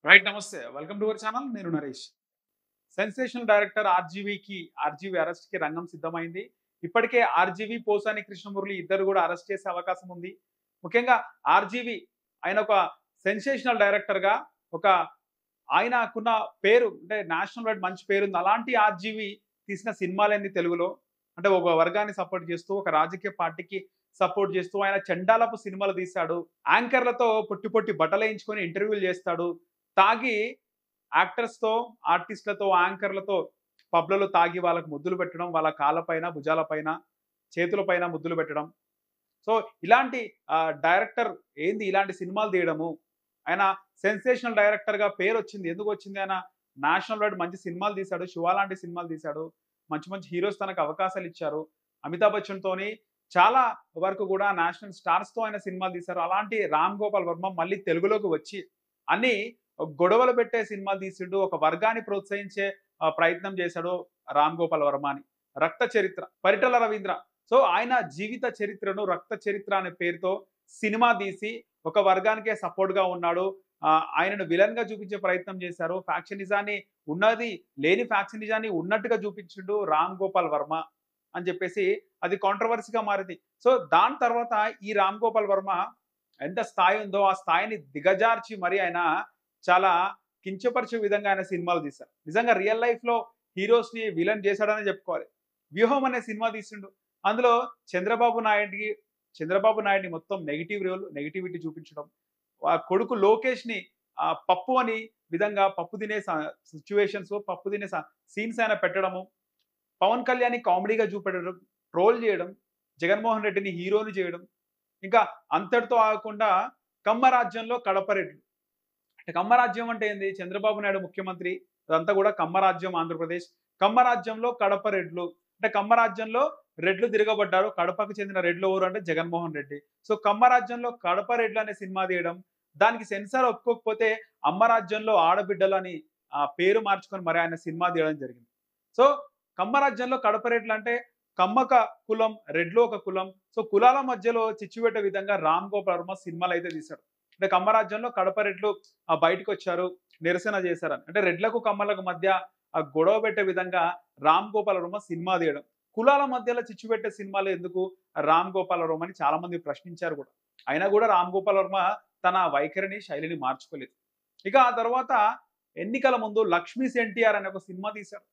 right నమస్తే welcome to our channel నేను Naresh sensational director ఆర్జీవీకి ఆర్జీవీ అరెస్ట్కి రంగం సిద్ధమైంది ఇప్పటికే ఆర్జీవీ పోసాని కృష్ణమురళి ఇద్దరు కూడా అరెస్ట్ చేసే అవకాశం ఉంది ముఖ్యంగా ఆర్జీవీ ఆయన ఒక సెన్సేషనల్ డైరెక్టర్గా ఒక ఆయనకున్న పేరు అంటే నేషనల్ వైడ్ మంచి పేరు ఉంది అలాంటి ఆర్జీవీ తీసిన సినిమాలేంది తెలుగులో అంటే ఒక వర్గాన్ని సపోర్ట్ చేస్తూ ఒక రాజకీయ పార్టీకి సపోర్ట్ చేస్తూ ఆయన చండాలపు సినిమాలు తీశాడు యాంకర్లతో పొట్టి పొట్టి బట్టలు వేయించుకొని ఇంటర్వ్యూలు చేస్తాడు తాగి యాక్టర్స్తో ఆర్టిస్టులతో యాంకర్లతో పబ్లలో తాగి వాళ్ళకి ముద్దులు పెట్టడం వాళ్ళ కాళ్ళపైన భుజాలపైన చేతులపైన ముద్దులు పెట్టడం సో ఇలాంటి డైరెక్టర్ ఏంది ఇలాంటి సినిమాలు తీయడము ఆయన సెన్సేషనల్ డైరెక్టర్గా పేరు వచ్చింది ఎందుకు వచ్చింది ఆయన నేషనల్ వైడ్ మంచి సినిమాలు తీశాడు శివ లాంటి సినిమాలు తీశాడు మంచి మంచి హీరోస్ తనకు అవకాశాలు ఇచ్చారు అమితాబ్ బచ్చన్తోని చాలా వరకు కూడా నేషనల్ స్టార్స్తో ఆయన సినిమాలు తీశారు అలాంటి రామ్ గోపాల్ వర్మ మళ్ళీ తెలుగులోకి వచ్చి అన్ని గొడవలు పెట్టే సినిమాలు తీసిండు ఒక వర్గాన్ని ప్రోత్సహించే ఆ, ప్రయత్నం చేశాడు రామ్ గోపాల్ వర్మ అని రక్త చరిత్ర పరిటల రవీంద్ర సో ఆయన జీవిత చరిత్రను రక్త చరిత్ర అనే పేరుతో సినిమా తీసి ఒక వర్గానికే support గా ఉన్నాడు ఆ, ఆయనను విలన్ గా చూపించే ప్రయత్నం చేశారు ఫ్యాక్షనిజాన్ని ఉన్నది లేని ఫ్యాక్షనిజాన్ని ఉన్నట్టుగా చూపించిండు రామ్ గోపాల్ వర్మ అని చెప్పేసి అది కాంట్రవర్సీగా మారింది సో దాని తర్వాత ఈ రామ్ గోపాల్ వర్మ ఎంత స్థాయి ఉందో ఆ స్థాయిని దిగజార్చి మరి ఆయన చాలా కించపరిచే విధంగా ఆయన సినిమాలు తీశారు నిజంగా రియల్ లైఫ్ లో హీరోస్ ని విలన్ చేశాడని చెప్పుకోవాలి వ్యూహం అనే సినిమా తీసిండు అందులో చంద్రబాబు నాయుడికి చంద్రబాబు నాయుడిని మొత్తం నెగిటివ్ రోల్ నెగిటివిటీ చూపించడం ఆ కొడుకు లోకేష్ ని ఆ పప్పు అని విధంగా పప్పు తినే సిచ్యువేషన్స్ పప్పు తినే సీన్స్ ఆయన పెట్టడము పవన్ కళ్యాణ్ కామెడీగా చూపెట్టడం ట్రోల్ చేయడం జగన్మోహన్ రెడ్డిని హీరోని చేయడం ఇంకా అంతటితో ఆగకుండా కమ్మ రాజ్యంలో కడప రెడ్లు అంటే కమ్మ రాజ్యం అంటే ఏంది చంద్రబాబు నాయుడు ముఖ్యమంత్రి అదంతా కూడా కమ్మ రాజ్యం ఆంధ్రప్రదేశ్ కమ్మ రాజ్యంలో కడప రెడ్లు అంటే కమ్మ రాజ్యంలో రెడ్లు తిరగబడ్డారు కడపకు చెందిన రెడ్లు ఎవరు అంటే జగన్మోహన్ రెడ్డి సో కమ్మ రాజ్యంలో కడప రెడ్లు అనే సినిమా తీయడం దానికి సెన్సార్ ఒప్పుకోకపోతే అమ్మ రాజ్యంలో ఆడబిడ్డలు అని ఆ పేరు మార్చుకొని మరి ఆయన సినిమా తీయడం జరిగింది సో కమ్మ రాజ్యంలో కడప రెడ్లు అంటే కమ్మక కులం రెడ్లు ఒక కులం సో కులాల మధ్యలో చిచ్చుపెట్టే విధంగా రామ్ గోపాల్ వర్మ సినిమాలు అయితే తీశాడు అంటే కమ్మ రాజ్యంలో కడప రెడ్లు ఆ బయటకు వచ్చారు నిరసన చేశారని అంటే రెడ్లకు కమ్మలకు మధ్య ఆ గొడవ పెట్టే విధంగా రామ్ గోపాల్ వర్మ సినిమా తీయడం కులాల మధ్యలో చిచ్చు పెట్టే సినిమాలు ఎందుకు రామ్ గోపాల్ వర్మ అని చాలా మంది ప్రశ్నించారు కూడా అయినా కూడా రామ్ గోపాల్ వర్మ తన వైఖరిని శైలిని మార్చుకోలేదు ఇక ఆ తర్వాత ఎన్నికల ముందు లక్ష్మీస్ ఎన్టీఆర్ అనే ఒక సినిమా తీశారు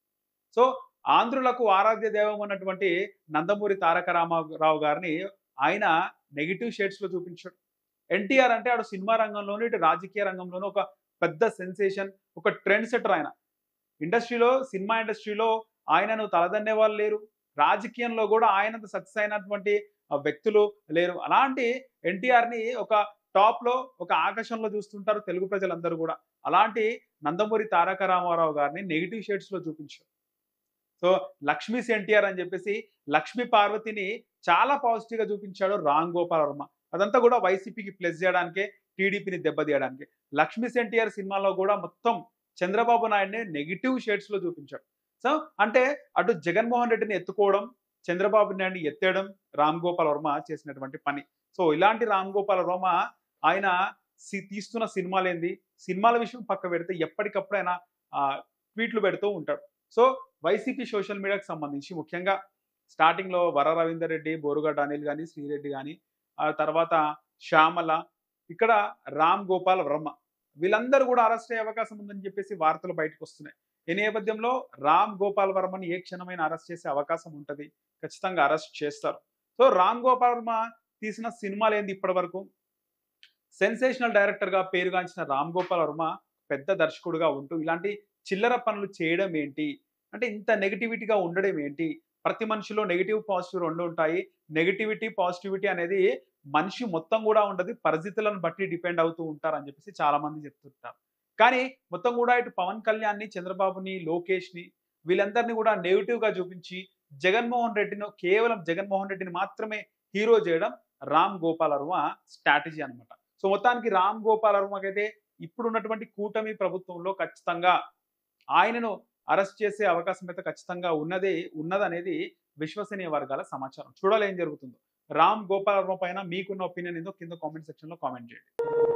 సో ఆంధ్రులకు ఆరాధ్య దైవం ఉన్నటువంటి నందమూరి తారక రామారావు గారిని ఆయన నెగిటివ్ షేడ్స్ లో చూపించాడు ఎన్టీఆర్ అంటే ఆడు సినిమా రంగంలోనూ ఇటు రాజకీయ రంగంలోనూ ఒక పెద్ద సెన్సేషన్ ఒక ట్రెండ్ సెటర్ ఆయన ఇండస్ట్రీలో సినిమా ఇండస్ట్రీలో ఆయనను తలదన్నే వాళ్ళు లేరు రాజకీయంలో కూడా ఆయనంత సక్సెస్ అయినటువంటి ఆ, వ్యక్తులు లేరు అలాంటి ఎన్టీఆర్ ని ఒక టాప్ లో ఒక ఆకాశంలో చూస్తుంటారు తెలుగు ప్రజలందరూ కూడా అలాంటి నందమూరి తారక రామారావు గారిని నెగిటివ్ షేడ్స్ లో చూపించారు సో లక్ష్మీస్ ఎన్టీఆర్ అని చెప్పేసి లక్ష్మీ పార్వతిని చాలా పాజిటివ్ గా చూపించాడు రామ్ గోపాల్ వర్మ అదంతా కూడా వైసీపీకి ప్లస్ చేయడానికే టీడీపీని దెబ్బతీయడానికి లక్ష్మీస్ ఎన్టీఆర్ సినిమాలో కూడా మొత్తం చంద్రబాబు నాయుడిని నెగిటివ్ షేడ్స్ లో చూపించాడు సో అంటే అటు జగన్మోహన్ రెడ్డిని ఎత్తుకోవడం చంద్రబాబు నాయుడిని ఎత్తేయడం రామ్ గోపాల్ వర్మ చేసినటువంటి పని సో ఇలాంటి రామ్ గోపాల్ వర్మ ఆయన సి- తీస్తున్న సినిమాలు ఏంది సినిమాల విషయం పక్క పెడితే ఎప్పటికప్పుడు ఆయన ఆ, ట్వీట్లు పెడుతూ ఉంటాడు సో వైసీపీ సోషల్ మీడియాకి సంబంధించి ముఖ్యంగా స్టార్టింగ్ లో వర రవీందర్ రెడ్డి బోరుగడ్డ అనిల్ కానీ శ్రీరెడ్డి కానీ ఆ తర్వాత శ్యామల ఇక్కడ రామ్ గోపాల్ వర్మ వీళ్ళందరూ కూడా అరెస్ట్ అయ్యే అవకాశం ఉందని చెప్పేసి వార్తలు బయటకు వస్తున్నాయి ఈ నేపథ్యంలో రామ్ గోపాల్ వర్మని ఏ క్షణమైన అరెస్ట్ చేసే అవకాశం ఉంటుంది ఖచ్చితంగా అరెస్ట్ చేస్తారు సో రామ్ గోపాల్ వర్మ తీసిన సినిమాలు ఏంది ఇప్పటి వరకు సెన్సేషనల్ డైరెక్టర్ గా పేరుగాంచిన రామ్ గోపాల్ వర్మ పెద్ద దర్శకుడుగా ఉంటూ ఇలాంటి చిల్లర పనులు చేయడం ఏంటి అంటే ఇంత నెగిటివిటీగా ఉండడం ఏంటి ప్రతి మనిషిలో నెగిటివ్ పాజిటివ్ రెండు ఉంటాయి నెగిటివిటీ పాజిటివిటీ అనేది మనిషి మొత్తం కూడా ఉండదు పరిస్థితులను బట్టి డిపెండ్ అవుతూ ఉంటారు అని చెప్పేసి చాలా మంది చెప్తుంటారు కానీ మొత్తం కూడా ఇటు పవన్ కళ్యాణ్ని చంద్రబాబుని లోకేష్ని వీళ్ళందరినీ కూడా నెగిటివ్ గా చూపించి జగన్మోహన్ రెడ్డిని కేవలం జగన్మోహన్ రెడ్డిని మాత్రమే హీరో చేయడం రామ్ గోపాల్ వర్మ స్ట్రాటజీ అన్నమాట సో మొత్తానికి రామ్ గోపాల్ వర్మకైతే ఇప్పుడు ఉన్నటువంటి కూటమి ప్రభుత్వంలో ఖచ్చితంగా ఆయనను అరెస్ట్ చేసే అవకాశం అయితే ఖచ్చితంగా ఉన్నదే ఉన్నదనేది విశ్వసనీయ వర్గాల సమాచారం చూడాలి ఏం జరుగుతుందో రామ్ గోపాల్ వర్మ పైన మీకున్న ఒపీనియన్ ఏందో కింద కామెంట్ సెక్షన్ లో కామెంట్ చేయండి